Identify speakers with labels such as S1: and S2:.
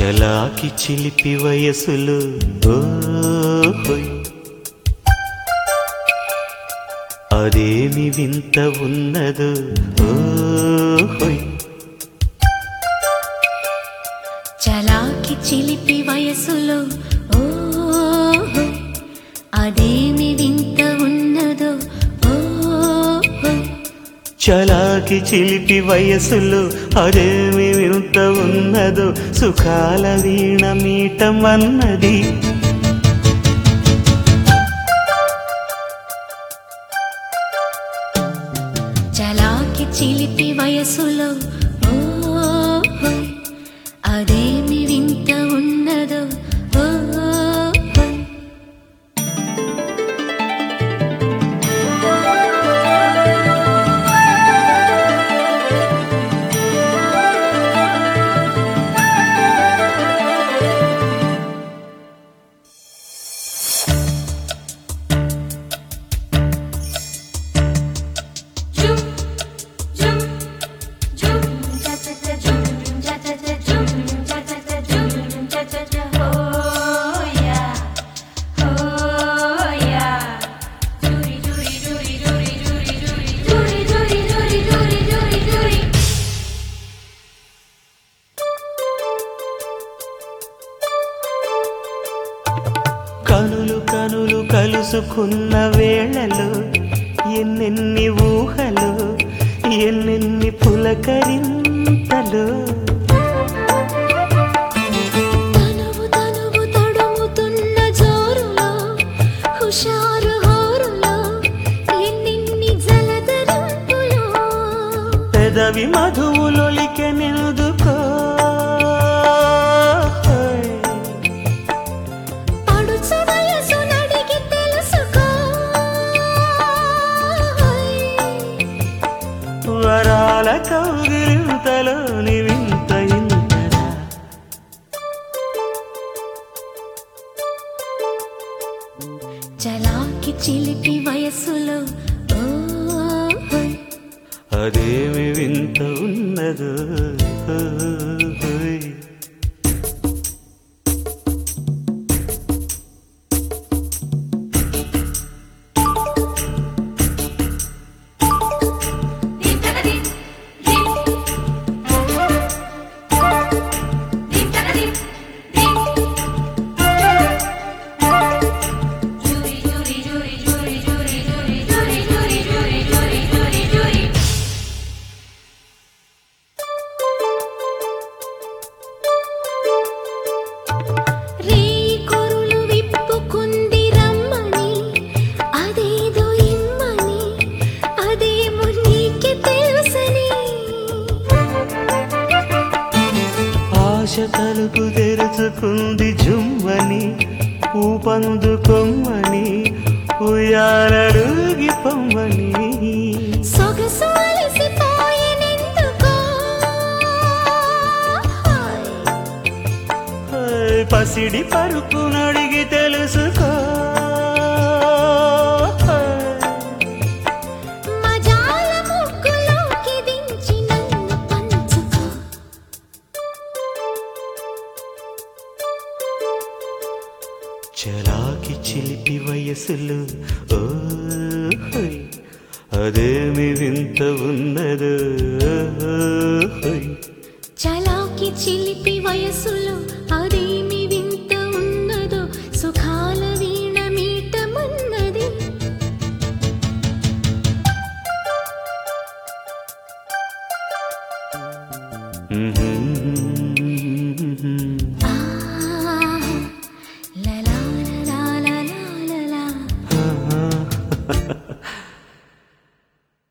S1: చలాకి చిలిపి వయసులు ఓహోయ్ అదేమి వింత ఉన్నదు ఓహోయ్
S2: చలాకి చిలిపి వయసులో ఓహో అదేమి వింత ఉన్నదో ఓహో
S1: చలాకి చిలిపి వయసులు అదేమి వింత ఉన్నదో సుఖాల వీణ మీటమన్నది
S2: చలాకి చిలిపి వయసులో ఓహో అదేమి వింత ఉన్నదో ఓహో
S3: Jum, jum, jum, cha cha cha, jum, cha cha cha, jum, cha cha cha, jum, cha cha cha. Oh yeah, oh yeah. Jury, jury, jury, jury, jury, jury, jury, jury, jury, jury, jury, jury.
S1: కనులు కనులు కలుసుకున్న వేళలో ఎన్నెన్ని ఊహలు ఎన్నెన్ని పులకరింతలు
S2: తనువు తనువు తడుముతున్న జోరులో హుషారు హోరులో ఎన్నిన్ని జలధరింపులో
S1: పెదవి మధువులొలికె నిలుదుకో
S2: పడుచు వయసు నడిగి తెలుసుకో
S1: వరాల కౌగిలింతలోని వింత ఇంతరా
S2: చలాకి చిలిపి వయసులో ఓహోయ్
S1: అదేమి వింత ఉన్నదో ఓయ్.
S3: Dim taka dim, dim. Dim taka dim, dim. Jury, jury, jury, jury, jury, jury, jury, jury, jury, jury, jury, jury.
S2: రే కొరులు విప్పుకుంది రమ్మని అదేదో ఇమ్మని అదేమో నీకే తెలుసని
S1: ఆశ తలుపు తెరుచుకుంది జుమ్మని ఊపందు కొమ్మని ఉయ్యాలడుగి పొమ్మని
S2: సొగసు అలసిపోయినెందుకో
S1: ఓయ్, పసిడి పరుపు నడిగి తెలుసుకో
S2: మజాల ముగ్గులోకి దించి నన్ను పంచుకో
S1: చలాకి చిలిపి వయసులు ఓహోయ్ అదేమి వింత ఉన్నదో ఓహోయ్
S2: చలాకి చిలిపి వయసులో అదేమి వింత ఉన్నదో సుఖాల వీణ మీటమన్నది
S1: Mhm.